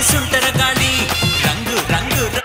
ಸುಂಟರ ಗಾಳಿ ರಂಗು ರಂಗು ರ-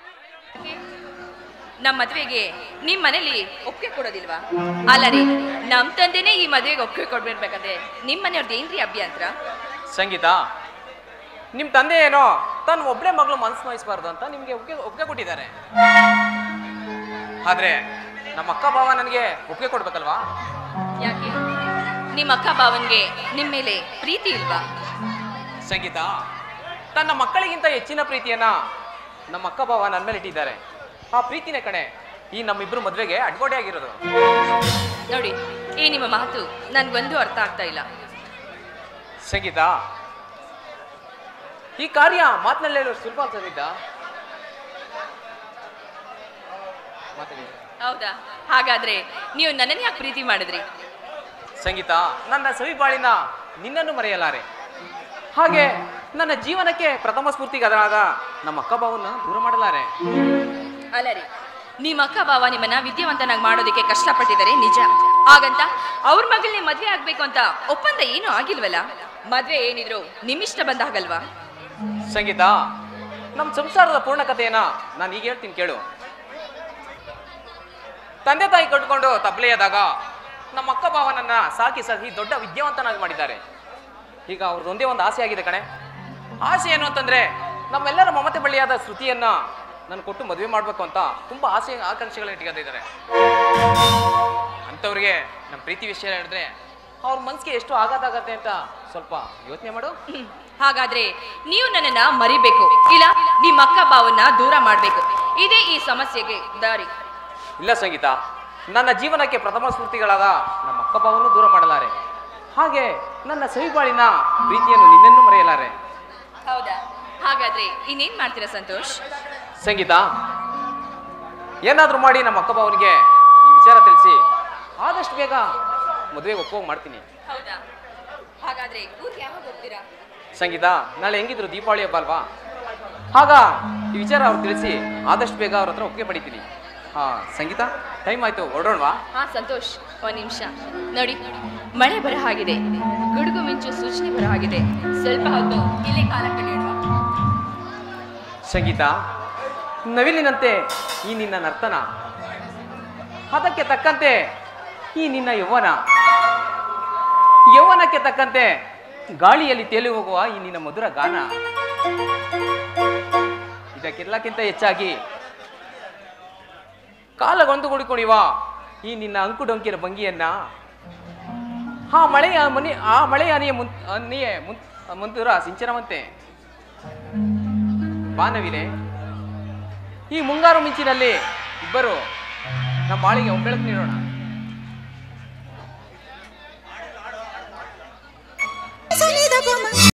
ನಮ್ಮ ಮದ್ವೆಗೆ ನಿಮ್ ಮನೇಲಿ ಒಪ್ಪಿಗೆ ಕೊಡೋದಿಲ್ವಾ ಅಲ್ಲ ರೀ ನಮ್ ತಂದೆನೇ ಈ ಮದ್ವೆಗೆ ಒಪ್ಪಿಗೆ ಕೊಡ್ಬಿಡ್ಬೇಕಂದ್ರೆ ನಿಮ್ ಮನೆಯವ್ರದ್ದು ಏನ್ರಿ ಅಭ್ಯಂತರ ಸಂಗೀತ ನಿಮ್ಮ ತಂದೆ ಏನೋ ತನ್ನ ಒಬ್ಬಳೆ ಮಗಳು ಮನಸ್ಸು ನೋಯಿಸಬಾರ್ದು ಅಂತ ನಿಮಗೆ ಒಪ್ಪಿಗೆ ಒಪ್ಪಿಗೆ ಕೊಟ್ಟಿದ್ದಾರೆ ಆದ್ರೆ ನಮ್ಮ ಅಕ್ಕ ಭಾವ ನನಗೆ ಒಪ್ಪಿಗೆ ಕೊಡ್ಬೇಕಲ್ವಾ ಯಾಕೆ ನಿಮ್ಮ ಅಕ್ಕ ಭಾವನ್ಗೆ ನಿಮ್ ಮೇಲೆ ಪ್ರೀತಿ ಇಲ್ವಾ ಸಂಗೀತ ತನ್ನ ಮಕ್ಕಳಿಗಿಂತ ಹೆಚ್ಚಿನ ಪ್ರೀತಿಯನ್ನ ನಮ್ಮ ಅಕ್ಕ ಭಾವ ನನ್ನ ಮೇಲೆ ಇಟ್ಟಿದ್ದಾರೆ ಆ ಪ್ರೀತಿನೇ ಕಣೆ ಈ ನಮ್ಮಿಬ್ರು ಮದ್ವೆಗೆ ಅಡ್ಗೋಡೆ ಆಗಿರೋದು ನೋಡಿ ಈ ನಿಮ್ಮ ಮಾತು ನನ್ಗೊಂದು ಅರ್ಥ ಆಗ್ತಾ ಇಲ್ಲ ಸಂಗೀತ ಈ ಕಾರ್ಯ ಮಾತಿನಲ್ಲೇ ಸುಲಭ ಅನ್ಸೋದಿದ್ದ ಮಾತಾಡಿ ಹೌದಾ ಹಾಗಾದ್ರೆ ನೀವು ನನ್ನನ್ನ ಯಾಕೆ ಪ್ರೀತಿ ಮಾಡಿದ್ರಿ ಸಂಗೀತ ನನ್ನ ಸವಿ ಬಾಳಿನ ನಿನ್ನನ್ನು ಮರೆಯಲಾರೆ ಹಾಗೆ ನನ್ನ ಜೀವನಕ್ಕೆ ಪ್ರಥಮ ಸ್ಫೂರ್ತಿಗಾದರಾದ ನಮ್ಮ ಅಕ್ಕ ಭಾವನ್ನ ದೂರ ಮಾಡಲಾರೆ ಅಲ್ಲ ರೀ ನಿಮ್ಮ ಅಕ್ಕ ಭಾವ ನಿಮ್ಮನ್ನ ವಿದ್ಯಾವಂತನಾಗಿ ಮಾಡೋದಕ್ಕೆ ಕಷ್ಟಪಟ್ಟಿದ್ದಾರೆ ನಿಜ ಹಾಗಂತ ಅವ್ರ ಮಗಳನ್ನೇ ಮದ್ವೆ ಆಗ್ಬೇಕು ಅಂತ ಒಪ್ಪಂದ ಏನೂ ಆಗಿಲ್ವಲ್ಲ ಮದ್ವೆ ಏನಿದ್ರು ನಿಮ್ಮಿಷ್ಟ ಬಂದಾಗಲ್ವಾ ಸಂಗೀತ ನಮ್ಮ ಸಂಸಾರದ ಪೂರ್ಣ ಕಥೆಯನ್ನ ನಾನು ಈಗ ಹೇಳ್ತೀನಿ ಕೇಳು ತಂದೆ ತಾಯಿ ಕಟ್ಕೊಂಡು ತಬ್ಲೆಯಾದಾಗ ನಮ್ಮ ಅಕ್ಕ ಭಾವನನ್ನ ಸಾಕಿ ಸಾಕಿ ದೊಡ್ಡ ವಿದ್ಯಾವಂತನಾಗಿ ಮಾಡಿದ್ದಾರೆ ಈಗ ಅವ್ರದ್ದು ಒಂದೇ ಒಂದು ಆಸೆ ಆಗಿದೆ ಕಣೆ ಆಸೆ ಏನು ಅಂತಂದ್ರೆ ನಮ್ಮೆಲ್ಲರ ಮಮತೆ ಬಳ್ಳಿಯಾದ ಶ್ರುತಿಯನ್ನ ನಾನು ಕೊಟ್ಟು ಮದುವೆ ಮಾಡಬೇಕು ಅಂತ ತುಂಬಾ ಆಸೆ ಆಕಾಂಕ್ಷೆಗಳನ್ನ ಇಟ್ಕೊಂಡಿದ್ದಾರೆ ಅಂಥವ್ರಿಗೆ ನಮ್ಮ ಪ್ರೀತಿ ವಿಷಯ ಹೇಳಿದ್ರೆ ಅವ್ರ ಮನ್ಸಿಗೆ ಎಷ್ಟು ಆಘಾತ ಆಗತ್ತೆ ಅಂತ ಸ್ವಲ್ಪ ಯೋಚನೆ ಮಾಡು ಹ್ಮ್. ಹಾಗಾದ್ರೆ ನೀವು ನನ್ನನ್ನ ಮರಿಬೇಕು ಇಲ್ಲ ನಿಮ್ಮ ಅಕ್ಕ ಭಾವನ್ನ ದೂರ ಮಾಡ್ಬೇಕು ಇದೇ ಈ ಸಮಸ್ಯೆಗೆ ದಾರಿ ಇಲ್ಲ ಸಂಗೀತ ನನ್ನ ಜೀವನಕ್ಕೆ ಪ್ರಥಮ ಸ್ಫೂರ್ತಿಗಳಾದ ನಮ್ಮ ಅಕ್ಕ ಭಾವನು ದೂರ ಮಾಡಲಾರೆ ಹಾಗೆ ನನ್ನ ಸವಿಬಾಳಿನ ಪ್ರೀತಿಯನ್ನು ನಿನ್ನನ್ನು ಮರೆಯಲಾರೆ ಹೌದಾ ಹಾಗಾದ್ರೆ ಇನ್ನೇನ್ ಮಾಡ್ತೀರಾ ಸಂತೋಷ್ ಸಂಗೀತ ಏನಾದರೂ ಮಾಡಿ ನಮ್ಮ ಅಕ್ಕ ಭಾವನಿಗೆ ಈ ವಿಚಾರ ತಿಳಿಸಿ ಆದಷ್ಟು ಬೇಗ ಮದುವೆಗೆ ಒಪ್ಪೋಗಿ ಮಾಡ್ತೀನಿ ಹೌದಾ ಹಾಗಾದ್ರೆ ಊರಿಗೆ ಯಾವಾಗ ಹೋಗ್ತೀರಾ ಸಂಗೀತ ನಾಳೆ ಹೆಂಗಿದ್ರು ದೀಪಾವಳಿ ಹಬ್ಬ ಅಲ್ವಾ ಆಗ ಈ ವಿಚಾರ ಅವ್ರು ತಿಳಿಸಿ ಆದಷ್ಟು ಬೇಗ ಅವ್ರ ಹತ್ರ ಒಪ್ಪಿಗೆ ಪಡಿತೀನಿ ಹಾ ಸಂಗೀತ ಟೈಮ್ ಆಯ್ತು ಹೊರಡೋಣವಾ ಹಾ ಸಂತೋಷ್ ಒಂದ್ ನಿಮಿಷ ನೋಡಿ ಮಳೆ ಬರ ಹಾಗಿದೆ ಗುಡುಗು ಮಿಂಚು ಸೂಚನೆ ಬರ ಹಾಗಿದೆ ಸ್ವಲ್ಪ ಹೊತ್ತು ಇಲ್ಲೇ ಕಾಲ ಕಳೆಯುವ ಸಂಗೀತ ನವಿಲಿನಂತೆ ಈ ನಿನ್ನ ನರ್ತನ ಅದಕ್ಕೆ ತಕ್ಕಂತೆ ಈ ನಿನ್ನ ಯೌವನ ಯೌವನಕ್ಕೆ ತಕ್ಕಂತೆ ಗಾಳಿಯಲ್ಲಿ ತೇಲಿ ಹೋಗುವ ಈ ನಿನ್ನ ಮಧುರ ಗಾನ ಇದಕ್ಕೆಲ್ಲಕ್ಕಿಂತ ಹೆಚ್ಚಾಗಿ ಕಾಲಗೊಂದುಗೂಡಿಕೊಂಡಿವ ಈ ನಿನ್ನ ಅಂಕುಡೊಂಕಿನ ಭಂಗಿಯನ್ನ ಆ ಮಳೆಯ ಮನಿ ಆ ಮಳೆಯ ಹನಿಯ ಮುನ್ ಹನಿಯೇ ಮುನ್ ಮುಂತುರ ಸಿಂಚನವಂತೆ ಬಾನವಿಲೆ ಈ ಮುಂಗಾರು ಮಿಂಚಿನಲ್ಲಿ ಇಬ್ಬರು ನಮ್ಮ ಬಾಳಿಗೆ ಒಂಬೆಳಕು ನೀಡೋಣ